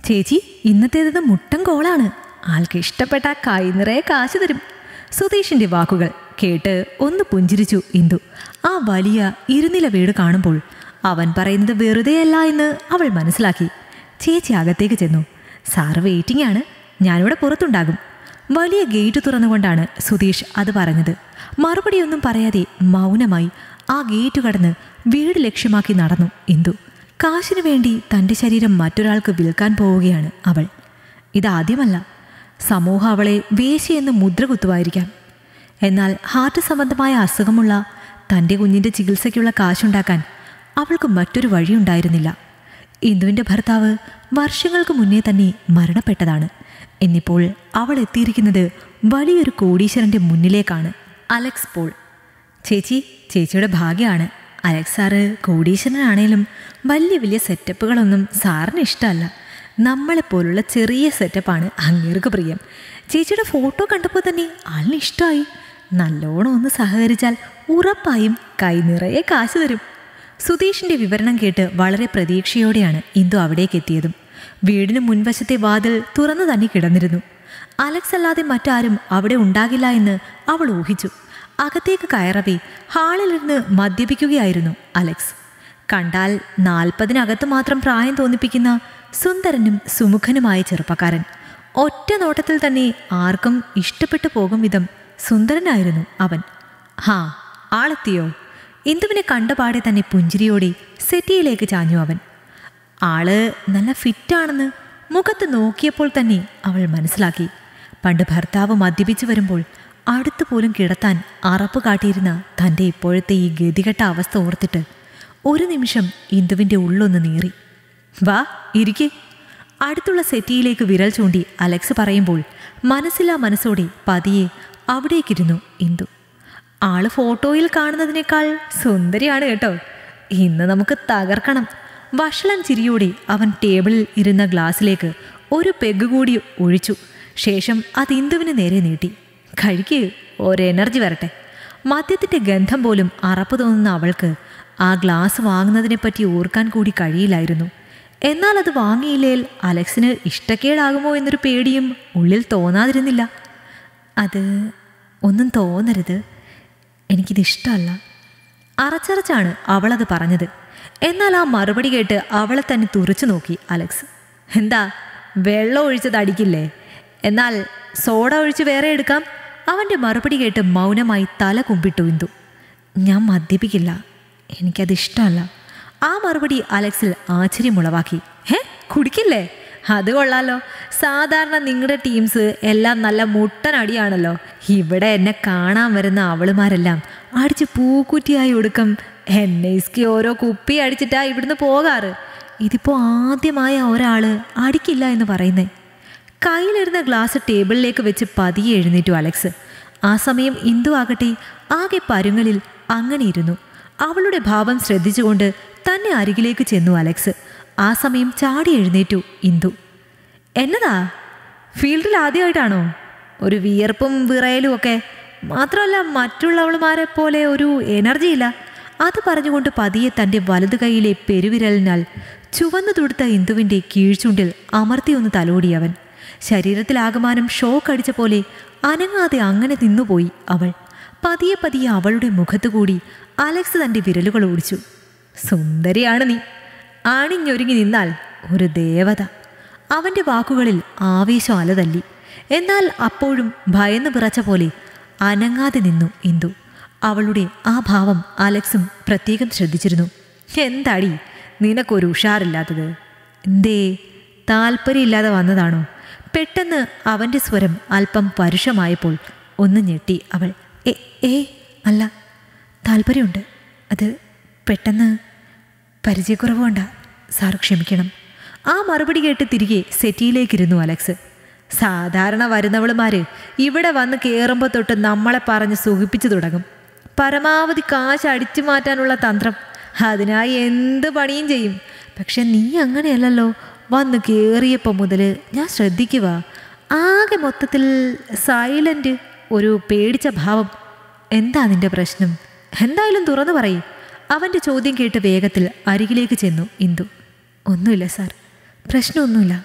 ചേച്ചി ഇന്നത്തേത് മുട്ടൻ കോളാണ് ആൾക്ക് ഇഷ്ടപ്പെട്ട കൈ നിറയെ കാശ് തരും സുധീഷിന്റെ വാക്കുകൾ കേട്ട് ഒന്ന് പുഞ്ചിരിച്ചു ഇന്ദു ആ വലിയ ഇരുനില വീട് കാണുമ്പോൾ അവൻ പറയുന്നത് വെറുതെയല്ല എന്ന് അവൾ മനസ്സിലാക്കി ചേച്ചി അകത്തേക്ക് ചെന്നു സാറ് വെയിറ്റിംഗ് ആണ് ഞാനിവിടെ പുറത്തുണ്ടാകും വലിയ ഗേറ്റ് തുറന്നുകൊണ്ടാണ് സുധീഷ് അത് പറഞ്ഞത് മറുപടിയൊന്നും പറയാതെ മൗനമായി ആ ഗേറ്റ് കടന്ന് വീട് ലക്ഷ്യമാക്കി നടന്നു ഇന്ദു കാശിനു വേണ്ടി തൻ്റെ ശരീരം മറ്റൊരാൾക്ക് വിൽക്കാൻ പോവുകയാണ് അവൾ ഇതാദ്യമല്ല സമൂഹം അവളെ വേശിയെന്ന് മുദ്ര കുത്തുമായിരിക്കാം എന്നാൽ ഹാർട്ട് സംബന്ധമായ അസുഖമുള്ള തൻ്റെ കുഞ്ഞിൻ്റെ ചികിത്സയ്ക്കുള്ള കാശുണ്ടാക്കാൻ അവൾക്ക് മറ്റൊരു വഴിയുണ്ടായിരുന്നില്ല ഇന്ദുവിൻ്റെ ഭർത്താവ് വർഷങ്ങൾക്ക് മുന്നേ തന്നെ മരണപ്പെട്ടതാണ് എന്നിപ്പോൾ അവൾ എത്തിയിരിക്കുന്നത് വലിയൊരു കോടീശ്വരൻ്റെ മുന്നിലേക്കാണ് അലക്സ് പോൾ ചേച്ചി ചേച്ചിയുടെ ഭാഗ്യമാണ് അലക്സ് സാറ് കോടീശ്വരനാണേലും വലിയ വലിയ സെറ്റപ്പുകളൊന്നും സാറിന് ഇഷ്ടമല്ല നമ്മളെപ്പോലുള്ള ചെറിയ സെറ്റപ്പാണ് അങ്ങേർക്ക് പ്രിയം ചേച്ചിയുടെ ഫോട്ടോ കണ്ടപ്പോൾ തന്നെ ആളിന് ഇഷ്ടമായി നല്ലോണം ഒന്ന് സഹകരിച്ചാൽ ഉറപ്പായും കൈ നിറയെ കാശ് തരും സുധീഷിന്റെ വിവരണം കേട്ട് വളരെ പ്രതീക്ഷയോടെയാണ് ഇന്ദു അവിടേക്ക് എത്തിയതും വീടിന് മുൻവശത്തെ വാതിൽ തുറന്നു തന്നെ കിടന്നിരുന്നു അലക്സ് അല്ലാതെ മറ്റാരും അവിടെ ഉണ്ടാകില്ല എന്ന് അവൾ ഊഹിച്ചു അകത്തേക്ക് കയറവേ ഹാളിലിരുന്ന് മദ്യപിക്കുകയായിരുന്നു അലക്സ് കണ്ടാൽ നാൽപ്പതിനകത്ത് മാത്രം പ്രായം തോന്നിപ്പിക്കുന്ന സുന്ദരനും സുമുഖനുമായ ചെറുപ്പക്കാരൻ ഒറ്റ നോട്ടത്തിൽ തന്നെ ആർക്കും ഇഷ്ടപ്പെട്ടു പോകും വിധം സുന്ദരനായിരുന്നു അവൻ ഹാ ആളെത്തിയോ ഇന്ദുവിനെ കണ്ടപാടെ തന്നെ പുഞ്ചിരിയോടെ സെറ്റിയിലേക്ക് ചാഞ്ഞു അവൻ ആള് നല്ല ഫിറ്റാണെന്ന് മുഖത്ത് നോക്കിയപ്പോൾ തന്നെ അവൾ മനസ്സിലാക്കി പണ്ട് ഭർത്താവ് മദ്യപിച്ചു വരുമ്പോൾ അടുത്തു പോലും കിടത്താൻ അറപ്പ് കാട്ടിയിരുന്ന തൻ്റെ ഇപ്പോഴത്തെ ഈ ഗതികെട്ട അവസ്ഥ ഓർത്തിട്ട് ഒരു നിമിഷം ഇന്ദുവിൻ്റെ ഉള്ളൊന്ന് നീറി വാ ഇരിക്കെ അടുത്തുള്ള സെറ്റിയിലേക്ക് വിരൽ ചൂണ്ടി അലക്സ് പറയുമ്പോൾ മനസ്സില്ലാ മനസ്സോടെ പതിയെ അവിടേക്കിരുന്നു ഇന്ദു ആള് ഫോട്ടോയിൽ കാണുന്നതിനേക്കാൾ സുന്ദരിയാണ് കേട്ടോ ഇന്ന് നമുക്ക് തകർക്കണം വഷളൻ ചിരിയോടെ അവൻ ടേബിളിൽ ഇരുന്ന ഗ്ലാസ്സിലേക്ക് ഒരു പെഗ് കൂടി ഒഴിച്ചു ശേഷം അത് ഇന്ദുവിന് നേരെ നീട്ടി കഴിക്ക് ഒരു എനർജി വരട്ടെ മദ്യത്തിൻ്റെ ഗന്ധം പോലും അറപ്പ് തോന്നുന്ന അവൾക്ക് ആ ഗ്ലാസ് വാങ്ങുന്നതിനെപ്പറ്റി ഓർക്കാൻ കൂടി കഴിയില്ലായിരുന്നു എന്നാൽ അത് വാങ്ങിയില്ലേൽ അലക്സിന് ഇഷ്ടക്കേടാകുമോ എന്നൊരു പേടിയും ഉള്ളിൽ തോന്നാതിരുന്നില്ല അത് ഒന്നും തോന്നരുത് എനിക്കിതിഷ്ടമല്ല അറച്ചറച്ചാണ് അവളത് പറഞ്ഞത് എന്നാൽ ആ മറുപടി കേട്ട് അവളെ തന്നെ തുറച്ചു നോക്കി അലക്സ് എന്താ വെള്ളം ഒഴിച്ചത് അടിക്കില്ലേ എന്നാൽ സോഡ ഒഴിച്ച് വേറെ എടുക്കാം അവൻ്റെ മറുപടി കേട്ട് മൗനമായി തല കുമ്പിട്ടു ഇന്ദു ഞാൻ മദ്യപിക്കില്ല എനിക്കത് ഇഷ്ടമല്ല ആ മറുപടി അലക്സിൽ ആശ്ചര്യമുളവാക്കി ഹേ കുടിക്കില്ലേ അത് കൊള്ളാലോ സാധാരണ നിങ്ങളുടെ ടീംസ് എല്ലാം നല്ല മുട്ടനടിയാണല്ലോ ഇവിടെ എന്നെ കാണാൻ വരുന്ന അവളുമാരെല്ലാം അടിച്ച് പൂക്കുറ്റിയായി ഒടുക്കം എന്നെ ഇസ്കി ഓരോ കുപ്പി അടിച്ചിട്ടാ ഇവിടുന്ന് പോകാറ് ഇതിപ്പോൾ ആദ്യമായ ഒരാള് അടിക്കില്ല എന്ന് പറയുന്നേ കയ്യിലിരുന്ന ഗ്ലാസ് ടേബിളിലേക്ക് വെച്ച് പതിയെ എഴുന്നേറ്റു അലക്സ് ആ സമയം ഇന്ദു ആകട്ടെ ആകെ പരുങ്ങളിൽ അങ്ങനെ ഇരുന്നു അവളുടെ ഭാവം ശ്രദ്ധിച്ചുകൊണ്ട് തന്നെ അരികിലേക്ക് ചെന്നു അലക്സ് ആ സമയം ചാടി എഴുന്നേറ്റു ഇന്ദു എന്നതാ ഫീൽഡിൽ ആദ്യമായിട്ടാണോ ഒരു വിയർപ്പും വിറയലും ഒക്കെ മാത്രമല്ല മറ്റുള്ളവളുമാരെ പോലെ ഒരു എനർജി ഇല്ല അത് പറഞ്ഞുകൊണ്ട് പതിയെ തൻ്റെ വലതു കൈയിലെ പെരുവിരലിനാൽ ചുവന്നു തുടുത്ത ഇന്ദുവിൻ്റെ കീഴ്ചുണ്ടിൽ അമർത്തിയൊന്ന് തലോടി അവൻ ശരീരത്തിലാകമാനം ഷോക്ക് അടിച്ച പോലെ അനങ്ങാതെ അങ്ങനെ നിന്നുപോയി അവൾ പതിയെ പതിയെ അവളുടെ മുഖത്തുകൂടി അലക്സ് തൻ്റെ വിരലുകൾ ഓടിച്ചു സുന്ദരിയാണ് നീ ആണിഞ്ഞൊരുങ്ങി നിന്നാൽ ഒരു ദേവത അവൻ്റെ വാക്കുകളിൽ ആവേശം അലതല്ലി എന്നാൽ അപ്പോഴും ഭയന്ന് വിറച്ച പോലെ അനങ്ങാതെ നിന്നു ഇന്ദു അവളുടെ ആ ഭാവം അലക്സും പ്രത്യേകം ശ്രദ്ധിച്ചിരുന്നു എന്താടി നിനക്കൊരു ഉഷാറില്ലാത്തത് എന്തേ താല്പര്യമില്ലാതെ വന്നതാണോ പെട്ടെന്ന് അവൻ്റെ സ്വരം അല്പം പരുഷമായപ്പോൾ ഒന്ന് ഞെട്ടി അവൾ ഏ ഏ അല്ല താല്പര്യമുണ്ട് അത് പെട്ടെന്ന് പരിചയക്കുറവ് കൊണ്ടാ സാർ ക്ഷമിക്കണം ആ മറുപടി കേട്ട് തിരികെ സെറ്റിയിലേക്കിരുന്നു അലക്സ് സാധാരണ വരുന്നവളുമാര് ഇവിടെ വന്ന് കയറുമ്പോൾ തൊട്ട് നമ്മളെ പറഞ്ഞ് സുഖിപ്പിച്ചു തുടങ്ങും പരമാവധി കാശ് അടിച്ചു മാറ്റാനുള്ള തന്ത്രം അതിനായി എന്ത് പണിയും ചെയ്യും പക്ഷെ നീ അങ്ങനെയല്ലല്ലോ വന്ന് കയറിയപ്പോൾ മുതൽ ഞാൻ ശ്രദ്ധിക്കുക ആകെ മൊത്തത്തിൽ സൈലൻ്റ് ഒരു പേടിച്ച ഭാവം എന്താ നിന്റെ പ്രശ്നം എന്തായാലും തുറന്നു പറയേ അവൻ്റെ ചോദ്യം കേട്ട് വേഗത്തിൽ അരികിലേക്ക് ചെന്നു ഇന്ദു ഒന്നുമില്ല സാർ പ്രശ്നമൊന്നുമില്ല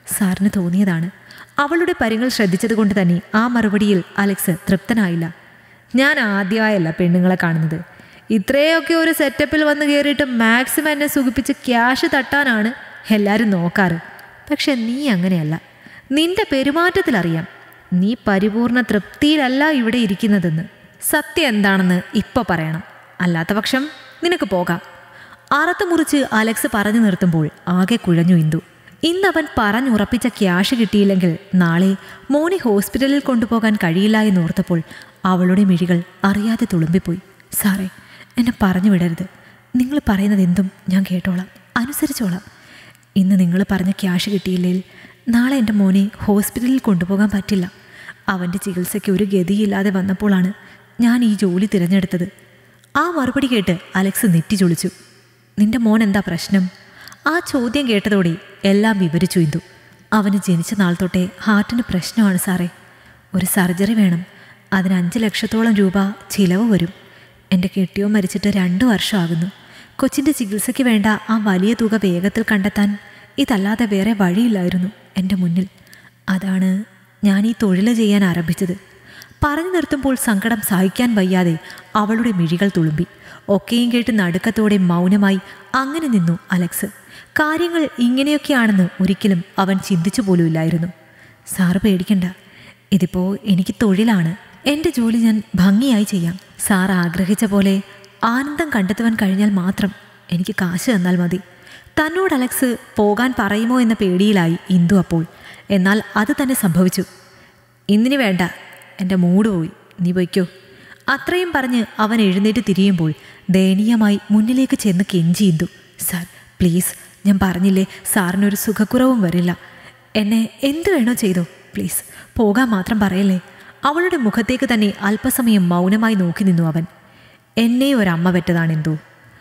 സാറിന് തോന്നിയതാണ് അവളുടെ പരിങ്ങൾ ശ്രദ്ധിച്ചതുകൊണ്ട് തന്നെ ആ മറുപടിയിൽ അലക്സ് തൃപ്തനായില്ല ഞാൻ ആദ്യമായല്ല പെണ്ണുങ്ങളെ കാണുന്നത് ഇത്രയൊക്കെ ഒരു സെറ്റപ്പിൽ വന്ന് കയറിയിട്ട് മാക്സിമം എന്നെ സുഖിപ്പിച്ച് ക്യാഷ് തട്ടാനാണ് എല്ലാവരും നോക്കാറ് പക്ഷെ നീ അങ്ങനെയല്ല നിന്റെ പെരുമാറ്റത്തിലറിയാം നീ പരിപൂർണ തൃപ്തിയിലല്ല ഇവിടെ ഇരിക്കുന്നതെന്ന് സത്യം എന്താണെന്ന് ഇപ്പൊ പറയണം അല്ലാത്ത പക്ഷം നിനക്ക് പോകാം അറത്ത് മുറിച്ച് അലക്സ് പറഞ്ഞു നിർത്തുമ്പോൾ ആകെ കുഴഞ്ഞു ഇന്ദു ഇന്നവൻ പറഞ്ഞുറപ്പിച്ച ക്യാഷ് കിട്ടിയില്ലെങ്കിൽ നാളെ മോനെ ഹോസ്പിറ്റലിൽ കൊണ്ടുപോകാൻ കഴിയില്ല എന്നോർത്തപ്പോൾ അവളുടെ മിഴികൾ അറിയാതെ തുളുമ്പിപ്പോയി സാറേ എന്നെ പറഞ്ഞു വിടരുത് നിങ്ങൾ പറയുന്നത് എന്തും ഞാൻ കേട്ടോളാം അനുസരിച്ചോളാം ഇന്ന് നിങ്ങൾ പറഞ്ഞ ക്യാഷ് കിട്ടിയില്ലെങ്കിൽ നാളെ എൻ്റെ മോനെ ഹോസ്പിറ്റലിൽ കൊണ്ടുപോകാൻ പറ്റില്ല അവൻ്റെ ചികിത്സയ്ക്ക് ഒരു ഗതിയില്ലാതെ വന്നപ്പോഴാണ് ഞാൻ ഈ ജോലി തിരഞ്ഞെടുത്തത് ആ മറുപടി കേട്ട് അലക്സ് നെറ്റി ചൊളിച്ചു നിന്റെ മോൻ എന്താ പ്രശ്നം ആ ചോദ്യം കേട്ടതോടെ എല്ലാം വിവരിച്ചു ഇന്ദു അവന് ജനിച്ച നാൾ തൊട്ടേ ഹാർട്ടിന് പ്രശ്നമാണ് സാറേ ഒരു സർജറി വേണം അതിന് അഞ്ച് ലക്ഷത്തോളം രൂപ ചിലവ് വരും എൻ്റെ കെട്ടിയോ മരിച്ചിട്ട് രണ്ടു വർഷമാകുന്നു കൊച്ചിൻ്റെ ചികിത്സയ്ക്ക് വേണ്ട ആ വലിയ തുക വേഗത്തിൽ കണ്ടെത്താൻ ഇതല്ലാതെ വേറെ വഴിയില്ലായിരുന്നു എൻ്റെ മുന്നിൽ അതാണ് ഞാൻ ഈ തൊഴിൽ ചെയ്യാൻ ആരംഭിച്ചത് പറഞ്ഞു നിർത്തുമ്പോൾ സങ്കടം സഹിക്കാൻ വയ്യാതെ അവളുടെ മിഴികൾ തുളുമ്പി ഒക്കെയും കേട്ട് നടുക്കത്തോടെ മൗനമായി അങ്ങനെ നിന്നു അലക്സ് കാര്യങ്ങൾ ഇങ്ങനെയൊക്കെയാണെന്ന് ഒരിക്കലും അവൻ ചിന്തിച്ചു പോലുമില്ലായിരുന്നു സാറ് പേടിക്കണ്ട ഇതിപ്പോൾ എനിക്ക് തൊഴിലാണ് എൻ്റെ ജോലി ഞാൻ ഭംഗിയായി ചെയ്യാം സാർ ആഗ്രഹിച്ച പോലെ ആനന്ദം കണ്ടെത്തുവാൻ കഴിഞ്ഞാൽ മാത്രം എനിക്ക് കാശ് തന്നാൽ മതി തന്നോട് അലക്സ് പോകാൻ പറയുമോ എന്ന പേടിയിലായി ഇന്ദു അപ്പോൾ എന്നാൽ അത് തന്നെ സംഭവിച്ചു ഇന്നിനി വേണ്ട എൻ്റെ മൂഡ് പോയി നീ പൊയ്ക്കോ അത്രയും പറഞ്ഞ് അവൻ എഴുന്നേറ്റ് തിരിയുമ്പോൾ ദയനീയമായി മുന്നിലേക്ക് ചെന്ന് കെഞ്ചി ഇന്ദു സാർ പ്ലീസ് ഞാൻ പറഞ്ഞില്ലേ സാറിനൊരു സുഖക്കുറവും വരില്ല എന്നെ എന്തു വേണോ ചെയ്തോ പ്ലീസ് പോകാൻ മാത്രം പറയല്ലേ അവളുടെ മുഖത്തേക്ക് തന്നെ അല്പസമയം മൗനമായി നോക്കി നിന്നു അവൻ എന്നെ ഒരമ്മ പെറ്റതാണെന്തോ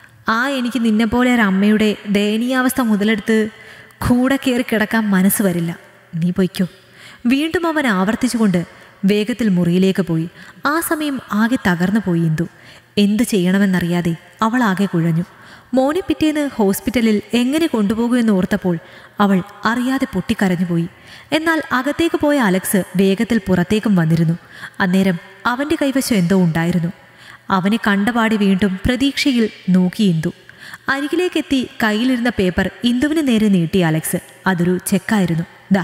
ആ എനിക്ക് നിന്നെപ്പോലെ ഒരു അമ്മയുടെ ദയനീയാവസ്ഥ മുതലെടുത്ത് കൂടെ കയറി കിടക്കാൻ മനസ്സ് വരില്ല നീ പൊയ്ക്കോ വീണ്ടും അവൻ ആവർത്തിച്ചുകൊണ്ട് വേഗത്തിൽ മുറിയിലേക്ക് പോയി ആ സമയം ആകെ തകർന്നു പോയി ഇന്ദു എന്തു ചെയ്യണമെന്നറിയാതെ അവൾ ആകെ കുഴഞ്ഞു മോനെ പിറ്റേന്ന് ഹോസ്പിറ്റലിൽ എങ്ങനെ കൊണ്ടുപോകുമെന്ന് ഓർത്തപ്പോൾ അവൾ അറിയാതെ പൊട്ടിക്കരഞ്ഞുപോയി എന്നാൽ അകത്തേക്ക് പോയ അലക്സ് വേഗത്തിൽ പുറത്തേക്കും വന്നിരുന്നു അന്നേരം അവൻ്റെ കൈവശം എന്തോ ഉണ്ടായിരുന്നു അവനെ കണ്ടപാടി വീണ്ടും പ്രതീക്ഷയിൽ നോക്കി ഇന്ദു അരികിലേക്കെത്തി കയ്യിലിരുന്ന പേപ്പർ ഇന്ദുവിന് നേരെ നീട്ടി അലക്സ് അതൊരു ചെക്കായിരുന്നു ദാ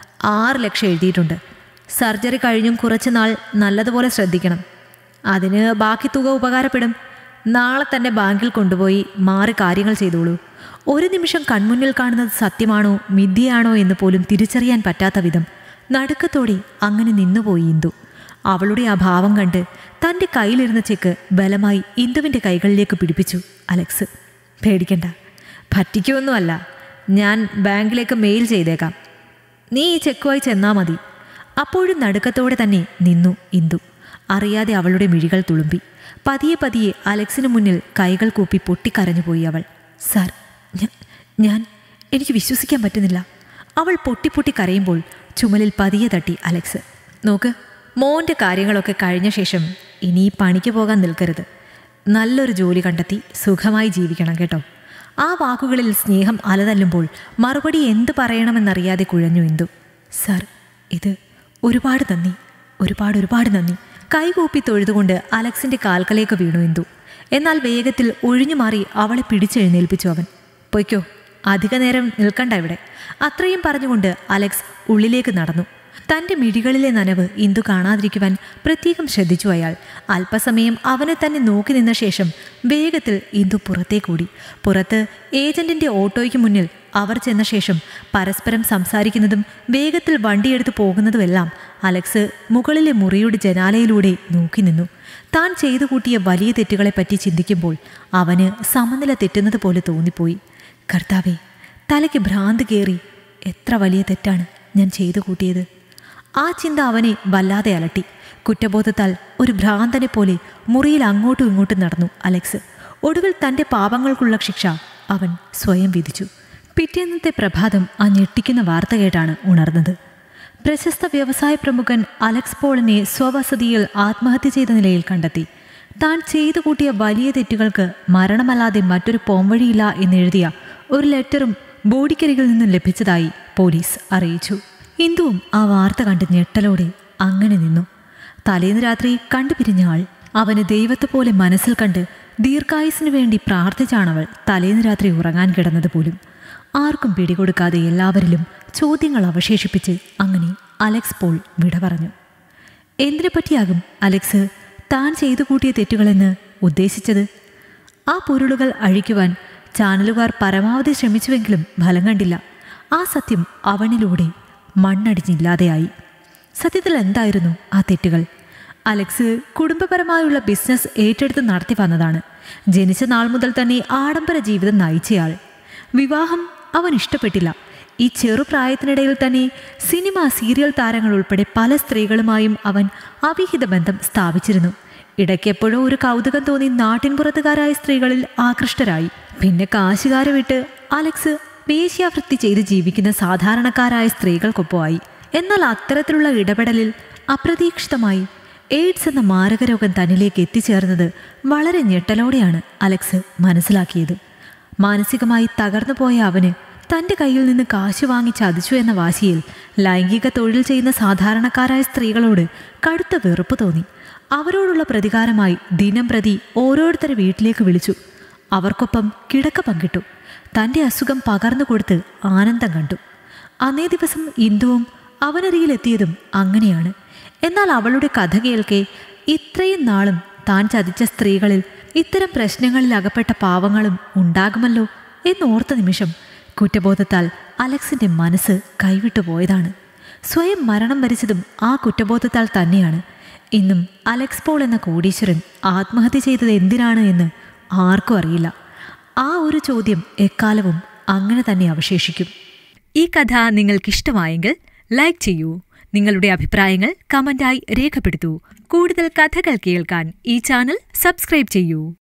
ആറ് ലക്ഷം എഴുതിയിട്ടുണ്ട് സർജറി കഴിഞ്ഞും കുറച്ച് നാൾ നല്ലതുപോലെ ശ്രദ്ധിക്കണം അതിന് ബാക്കി തുക ഉപകാരപ്പെടും നാളെ തന്നെ ബാങ്കിൽ കൊണ്ടുപോയി മാറി കാര്യങ്ങൾ ചെയ്തോളൂ ഒരു നിമിഷം കൺമുന്നിൽ കാണുന്നത് സത്യമാണോ മിഥ്യയാണോ എന്ന് പോലും തിരിച്ചറിയാൻ പറ്റാത്ത വിധം നടുക്കത്തോടെ അങ്ങനെ നിന്നുപോയി ഇന്ദു അവളുടെ ആ ഭാവം കണ്ട് തൻ്റെ കയ്യിലിരുന്ന ചെക്ക് ബലമായി ഇന്ദുവിൻ്റെ കൈകളിലേക്ക് പിടിപ്പിച്ചു അലക്സ് പേടിക്കണ്ട പറ്റിക്കുമൊന്നുമല്ല ഞാൻ ബാങ്കിലേക്ക് മെയിൽ ചെയ്തേക്കാം നീ ഈ ചെക്കുമായി ചെന്നാ മതി അപ്പോഴും നടുക്കത്തോടെ തന്നെ നിന്നു ഇന്ദു അറിയാതെ അവളുടെ മിഴികൾ തുളുമ്പി പതിയെ പതിയെ അലക്സിന് മുന്നിൽ കൈകൾ കൂപ്പി പൊട്ടിക്കരഞ്ഞുപോയി അവൾ സാർ ഞാ- ഞാൻ എനിക്ക് വിശ്വസിക്കാൻ പറ്റുന്നില്ല അവൾ പൊട്ടി പൊട്ടി കരയുമ്പോൾ ചുമലിൽ പതിയെ തട്ടി അലക്സ് നോക്ക് മോൻ്റെ കാര്യങ്ങളൊക്കെ കഴിഞ്ഞ ശേഷം ഇനി ഈ പണിക്ക് പോകാൻ നിൽക്കരുത് നല്ലൊരു ജോലി കണ്ടെത്തി സുഖമായി ജീവിക്കണം കേട്ടോ ആ വാക്കുകളിൽ സ്നേഹം അലതല്ലുമ്പോൾ മറുപടി എന്ത് പറയണമെന്നറിയാതെ കുഴഞ്ഞു ഇന്ദു സാർ ഇത് ഒരുപാട് നന്ദി ഒരുപാട് ഒരുപാട് നന്ദി കൈകൂപ്പി തൊഴുതുകൊണ്ട് അലക്സിന്റെ കാൽക്കലേക്ക് വീണു ഇന്ദു എന്നാൽ വേഗത്തിൽ ഒഴിഞ്ഞു മാറി അവളെ പിടിച്ചെഴുന്നേൽപ്പിച്ചു അവൻ പൊയ്ക്കോ അധിക നേരം നിൽക്കണ്ട ഇവിടെ അത്രയും പറഞ്ഞുകൊണ്ട് അലക്സ് ഉള്ളിലേക്ക് നടന്നു തന്റെ മിഴികളിലെ നനവ് ഇന്ദു കാണാതിരിക്കുവാൻ പ്രത്യേകം ശ്രദ്ധിച്ചു അയാൾ അല്പസമയം അവനെ തന്നെ നോക്കി നിന്ന ശേഷം വേഗത്തിൽ ഇന്ദു പുറത്തേക്കൂടി പുറത്ത് ഏജന്റിന്റെ ഓട്ടോയ്ക്ക് മുന്നിൽ അവർ ചെന്ന ശേഷം പരസ്പരം സംസാരിക്കുന്നതും വേഗത്തിൽ വണ്ടിയെടുത്ത് പോകുന്നതുമെല്ലാം അലക്സ് മുകളിലെ മുറിയുടെ ജനാലയിലൂടെ നോക്കി നിന്നു താൻ ചെയ്തു കൂട്ടിയ വലിയ തെറ്റുകളെപ്പറ്റി ചിന്തിക്കുമ്പോൾ അവന് സമനില തെറ്റുന്നത് പോലെ തോന്നിപ്പോയി കർത്താവെ തലയ്ക്ക് ഭ്രാന്ത് കയറി എത്ര വലിയ തെറ്റാണ് ഞാൻ ചെയ്തു കൂട്ടിയത് ആ ചിന്ത അവനെ വല്ലാതെ അലട്ടി കുറ്റബോധത്താൽ ഒരു ഭ്രാന്തനെ പോലെ മുറിയിൽ അങ്ങോട്ടും ഇങ്ങോട്ടും നടന്നു അലക്സ് ഒടുവിൽ തൻ്റെ പാപങ്ങൾക്കുള്ള ശിക്ഷ അവൻ സ്വയം വിധിച്ചു പിറ്റേന്നത്തെ പ്രഭാതം ആ ഞെട്ടിക്കുന്ന വാർത്ത കേട്ടാണ് ഉണർന്നത് പ്രശസ്ത വ്യവസായ പ്രമുഖൻ അലക്സ് പോളിനെ സ്വവസതിയിൽ ആത്മഹത്യ ചെയ്ത നിലയിൽ കണ്ടെത്തി താൻ ചെയ്തു കൂട്ടിയ വലിയ തെറ്റുകൾക്ക് മരണമല്ലാതെ മറ്റൊരു പോംവഴിയില്ല എന്നെഴുതിയ ഒരു ലെറ്ററും ബോഡിക്കരികിൽ നിന്നും ലഭിച്ചതായി പോലീസ് അറിയിച്ചു ഇന്ദുവും ആ വാർത്ത കണ്ട് ഞെട്ടലോടെ അങ്ങനെ നിന്നു തലേന്ന് രാത്രി കണ്ടുപിരിഞ്ഞ ആൾ അവന് ദൈവത്തെ പോലെ മനസ്സിൽ കണ്ട് ദീർഘായുസിനു വേണ്ടി പ്രാർത്ഥിച്ചാണവൾ തലേന്ന് രാത്രി ഉറങ്ങാൻ കിടന്നത് പോലും ആർക്കും പിടികൊടുക്കാതെ എല്ലാവരിലും ചോദ്യങ്ങൾ അവശേഷിപ്പിച്ച് അങ്ങനെ അലക്സ് പോൾ വിട പറഞ്ഞു എന്തിനെ പറ്റിയാകും അലക്സ് താൻ ചെയ്തു കൂട്ടിയ തെറ്റുകളെന്ന് ഉദ്ദേശിച്ചത് ആ പൊരുളുകൾ അഴിക്കുവാൻ ചാനലുകാർ പരമാവധി ശ്രമിച്ചുവെങ്കിലും ഫലം കണ്ടില്ല ആ സത്യം അവനിലൂടെ മണ്ണടിഞ്ഞില്ലാതെയായി സത്യത്തിൽ എന്തായിരുന്നു ആ തെറ്റുകൾ അലക്സ് കുടുംബപരമായുള്ള ബിസിനസ് ഏറ്റെടുത്ത് നടത്തി വന്നതാണ് ജനിച്ച നാൾ മുതൽ തന്നെ ആഡംബര ജീവിതം നയിച്ചയാൾ വിവാഹം അവൻ ഇഷ്ടപ്പെട്ടില്ല ഈ ചെറുപ്രായത്തിനിടയിൽ തന്നെ സിനിമ സീരിയൽ താരങ്ങൾ ഉൾപ്പെടെ പല സ്ത്രീകളുമായും അവൻ അവിഹിത ബന്ധം സ്ഥാപിച്ചിരുന്നു ഇടയ്ക്കെപ്പോഴോ ഒരു കൗതുകം തോന്നി നാട്ടിൻപുറത്തുകാരായ സ്ത്രീകളിൽ ആകൃഷ്ടരായി പിന്നെ കാശുകാരെ വിട്ട് അലക്സ് വേശ്യാവൃത്തി ചെയ്ത് ജീവിക്കുന്ന സാധാരണക്കാരായ സ്ത്രീകൾക്കൊപ്പമായി എന്നാൽ അത്തരത്തിലുള്ള ഇടപെടലിൽ അപ്രതീക്ഷിതമായി എയ്ഡ്സ് എന്ന മാരകരോഗം തന്നിലേക്ക് എത്തിച്ചേർന്നത് വളരെ ഞെട്ടലോടെയാണ് അലക്സ് മനസ്സിലാക്കിയത് മാനസികമായി തകർന്നു പോയ അവന് തൻ്റെ കയ്യിൽ നിന്ന് കാശ് വാങ്ങി ചതിച്ചു എന്ന വാശിയിൽ ലൈംഗിക തൊഴിൽ ചെയ്യുന്ന സാധാരണക്കാരായ സ്ത്രീകളോട് കടുത്ത വെറുപ്പ് തോന്നി അവരോടുള്ള പ്രതികാരമായി ദിനം പ്രതി ഓരോരുത്തരെ വീട്ടിലേക്ക് വിളിച്ചു അവർക്കൊപ്പം കിടക്ക പങ്കിട്ടു തൻ്റെ അസുഖം പകർന്നു കൊടുത്ത് ആനന്ദം കണ്ടു അന്നേ ദിവസം ഇന്ദുവും അവനരികിലെത്തിയതും അങ്ങനെയാണ് എന്നാൽ അവളുടെ കഥ കേൾക്കെ ഇത്രയും നാളും താൻ ചതിച്ച സ്ത്രീകളിൽ ഇത്തരം പ്രശ്നങ്ങളിൽ അകപ്പെട്ട പാവങ്ങളും ഉണ്ടാകുമല്ലോ എന്നോർത്ത നിമിഷം കുറ്റബോധത്താൽ അലക്സിന്റെ മനസ്സ് കൈവിട്ടു പോയതാണ് സ്വയം മരണം വരിച്ചതും ആ കുറ്റബോധത്താൽ തന്നെയാണ് ഇന്നും അലക്സ് പോൾ എന്ന കോടീശ്വരൻ ആത്മഹത്യ ചെയ്തത് എന്തിനാണ് എന്ന് ആർക്കും അറിയില്ല ആ ഒരു ചോദ്യം എക്കാലവും അങ്ങനെ തന്നെ അവശേഷിക്കും ഈ കഥ നിങ്ങൾക്കിഷ്ടമായെങ്കിൽ ലൈക്ക് ചെയ്യൂ നിങ്ങളുടെ അഭിപ്രായങ്ങൾ കമന്റായി രേഖപ്പെടുത്തൂ കൂടുതൽ കഥകൾ കേൾക്കാൻ ഈ ചാനൽ സബ്സ്ക്രൈബ് ചെയ്യൂ